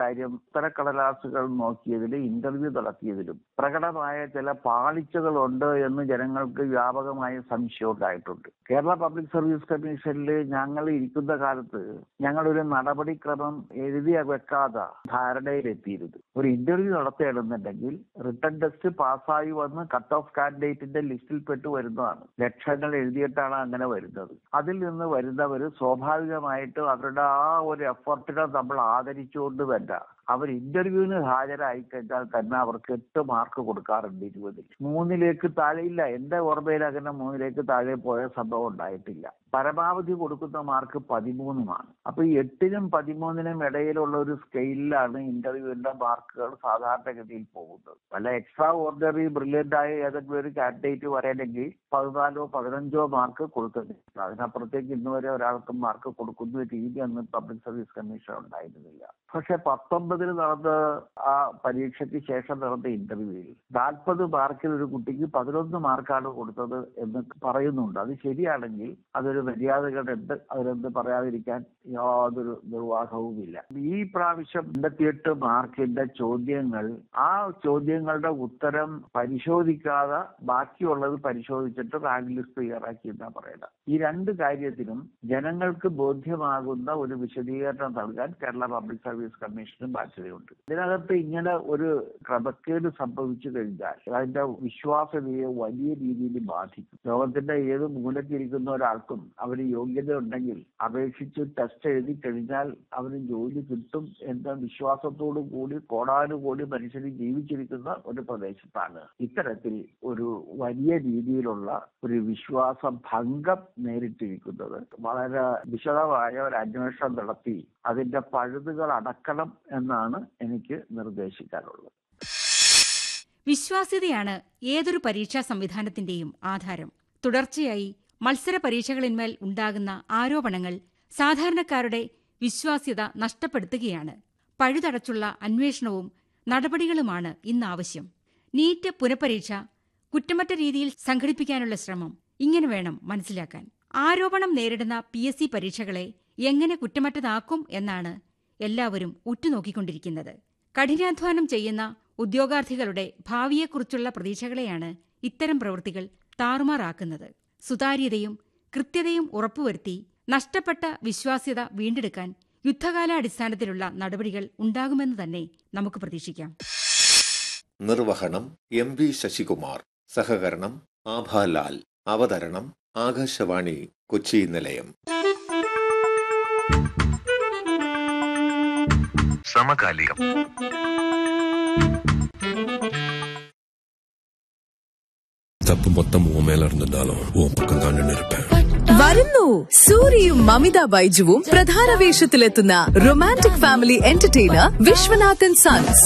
കാര്യം ഉത്തരക്കടലാസുകൾ നോക്കിയതിലും ഇന്റർവ്യൂ നടത്തിയതിലും പ്രകടമായ ചില പാളിച്ചകളുണ്ട് എന്ന് ജനങ്ങൾക്ക് വ്യാപകമായ സംശയം ഉണ്ടായിട്ടുണ്ട് കേരള പബ്ലിക് സർവീസ് കമ്മീഷനിൽ ഞങ്ങൾ ഇരിക്കുന്ന കാലത്ത് ഞങ്ങളൊരു നടപടിക്രമം എഴുതി വെക്കാതെ ധാരണയിലെത്തിയിരുന്നു ഒരു ഇന്റർവ്യൂ നടത്തുകയാണെന്നുണ്ടെങ്കിൽ റിട്ടേൺ ടെസ്റ്റ് പാസ്സായി വന്ന് കട്ട് ഓഫ് കാൻഡിഡേറ്റിന്റെ ലിസ്റ്റിൽ പെട്ട് വരുന്നതാണ് ലക്ഷങ്ങൾ എഴുതിയിട്ടാണ് അങ്ങനെ വരുന്നത് അതിൽ നിന്ന് വരുന്നവർ സ്വാഭാവികമായിട്ടും അവരുടെ ആ ഒരു എഫർട്ടിനെ നമ്മൾ ആദരിച്ചുകൊണ്ട് തന്നെ അവർ ഇന്റർവ്യൂവിന് ഹാജരായി കഴിഞ്ഞാൽ തന്നെ അവർക്ക് എട്ട് മാർക്ക് കൊടുക്കാറുണ്ട് ഇരുപതിൽ മൂന്നിലേക്ക് താഴെയില്ല എന്റെ ഓർമ്മയിൽ അങ്ങനെ മൂന്നിലേക്ക് താഴെ പോയ സംഭവം ഉണ്ടായിട്ടില്ല പരമാവധി കൊടുക്കുന്ന മാർക്ക് പതിമൂന്നുമാണ് അപ്പൊ ഈ എട്ടിനും പതിമൂന്നിനും ഇടയിലുള്ള ഒരു സ്കെയിലാണ് ഇന്റർവ്യൂവിന്റെ മാർക്കുകൾ സാധാരണഗതിയിൽ പോകുന്നത് വല്ല എക്സ്ട്രാ ഓർഡിനറി ബ്രില്യൻ്റ് ആയ ഏതെങ്കിലും ഒരു കാൻഡിഡേറ്റ് വരണമെങ്കിൽ പതിനാലോ പതിനഞ്ചോ മാർക്ക് കൊടുക്കുന്നില്ല അതിനപ്പുറത്തേക്ക് ഇന്നുവരെ ഒരാൾക്കും മാർക്ക് കൊടുക്കുന്ന രീതി അന്ന് പബ്ലിക് സർവീസ് കമ്മീഷൻ ഉണ്ടായിരുന്നില്ല പക്ഷെ പത്തൊമ്പതിൽ നടന്ന ആ പരീക്ഷയ്ക്ക് ശേഷം നടന്ന ഇന്റർവ്യൂവിൽ നാൽപ്പത് മാർക്കിൽ ഒരു കുട്ടിക്ക് പതിനൊന്ന് മാർക്കാണ് കൊടുത്തത് എന്ന് പറയുന്നുണ്ട് അത് ശരിയാണെങ്കിൽ അതൊരു മര്യാദകളുണ്ട് അതിലെന്ത് പറയാതിരിക്കാൻ യാതൊരു നിർവാഹവുമില്ല ഈ പ്രാവശ്യം എൺപത്തിയെട്ട് മാർക്കിന്റെ ചോദ്യങ്ങൾ ആ ചോദ്യങ്ങളുടെ ഉത്തരം പരിശോധിക്കാതെ ബാക്കിയുള്ളത് പരിശോധിച്ചിട്ട് റാങ്ക് ലിസ്റ്റ് തയ്യാറാക്കി എന്നാ പറയുന്നത് ഈ രണ്ട് കാര്യത്തിനും ജനങ്ങൾക്ക് ബോധ്യമാകുന്ന ഒരു വിശദീകരണം നൽകാൻ കേരള പബ്ലിക് സർവീസ് കമ്മീഷനും ബാധ്യതയുണ്ട് ഇതിനകത്ത് ഇങ്ങനെ ഒരു ക്രമക്കേട് സംഭവിച്ചു കഴിഞ്ഞാൽ അതിന്റെ വിശ്വാസ്യതയെ വലിയ രീതിയിൽ ബാധിക്കും ലോകത്തിന്റെ ഏത് മൂലക്കിരിക്കുന്ന ഒരാൾക്കും അവന് യോഗ്യത ഉണ്ടെങ്കിൽ അപേക്ഷിച്ച് ടെസ്റ്റ് എഴുതി കഴിഞ്ഞാൽ അവന് ജോലി കിട്ടും എന്ന വിശ്വാസത്തോടു കൂടി കോടാനുകോടി മനുഷ്യർ ജീവിച്ചിരിക്കുന്ന ഒരു പ്രദേശത്താണ് ഇത്തരത്തിൽ ഒരു വലിയ രീതിയിലുള്ള ഒരു വിശ്വാസ ഭംഗം നേരിട്ടിരിക്കുന്നത് വളരെ വിശദമായ ഒരു അന്വേഷണം നടത്തി അതിന്റെ പഴുതുകൾ അടക്കണം എന്നാണ് എനിക്ക് നിർദ്ദേശിക്കാനുള്ളത് വിശ്വാസ്യതയാണ് ഏതൊരു പരീക്ഷാ സംവിധാനത്തിന്റെയും ആധാരം തുടർച്ചയായി മത്സര പരീക്ഷകളിന്മേൽ ഉണ്ടാകുന്ന ആരോപണങ്ങൾ സാധാരണക്കാരുടെ വിശ്വാസ്യത നഷ്ടപ്പെടുത്തുകയാണ് പഴുതടച്ചുള്ള അന്വേഷണവും നടപടികളുമാണ് ഇന്ന് ആവശ്യം നീറ്റ് പുനഃപരീക്ഷ കുറ്റമറ്റ രീതിയിൽ സംഘടിപ്പിക്കാനുള്ള ശ്രമം ഇങ്ങനെ വേണം മനസ്സിലാക്കാൻ ആരോപണം നേരിടുന്ന പി എസ് സി പരീക്ഷകളെ എങ്ങനെ കുറ്റമറ്റതാക്കും എന്നാണ് എല്ലാവരും ഉറ്റുനോക്കിക്കൊണ്ടിരിക്കുന്നത് കഠിനാധ്വാനം ചെയ്യുന്ന ഉദ്യോഗാർത്ഥികളുടെ ഭാവിയെക്കുറിച്ചുള്ള പ്രതീക്ഷകളെയാണ് ഇത്തരം പ്രവൃത്തികൾ താറുമാറാക്കുന്നത് സുതാര്യതയും കൃത്യതയും ഉറപ്പുവരുത്തി നഷ്ടപ്പെട്ട വിശ്വാസ്യത വീണ്ടെടുക്കാൻ യുദ്ധകാലാടിസ്ഥാനത്തിലുള്ള നടപടികൾ ഉണ്ടാകുമെന്ന് തന്നെ നമുക്ക് പ്രതീക്ഷിക്കാം നിർവഹണം എം വി ശശികുമാർ സഹകരണം ആഭാലാൽ അവതരണം ആകാശവാണി കൊച്ചി നിലയം സമകാലികം தப்பு மொத்தம் உன் மேல இருந்திருந்தாலும் உன் பக்கம் தான் நின்று இருப்பேன் വരുന്നു സൂര്യയും മമിത ബൈജുവും പ്രധാന വേഷത്തിലെത്തുന്ന romantic family entertainer Viswanathan sons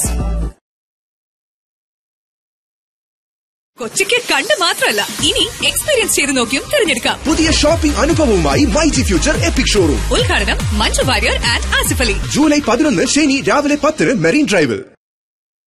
കൊച്ചിക്ക് കണ്ട് മാത്രമല്ല ഇനി എക്സ്പീരിയൻസ് ചെയ്ത് നോക്കിയും തിരഞ്ഞെടുക്കാം പുതിയ ഷോപ്പിംഗ് അനുഭവവുമായി Y G future epic showroom ഉദ്ഘാടനം മഞ്ജു വാര്യർ ആൻഡ് ആസിഫ് അലി ജൂലൈ പതിനൊന്ന് ശനി രാവിലെ പത്തിന് മെറീൻ ഡ്രൈവിൽ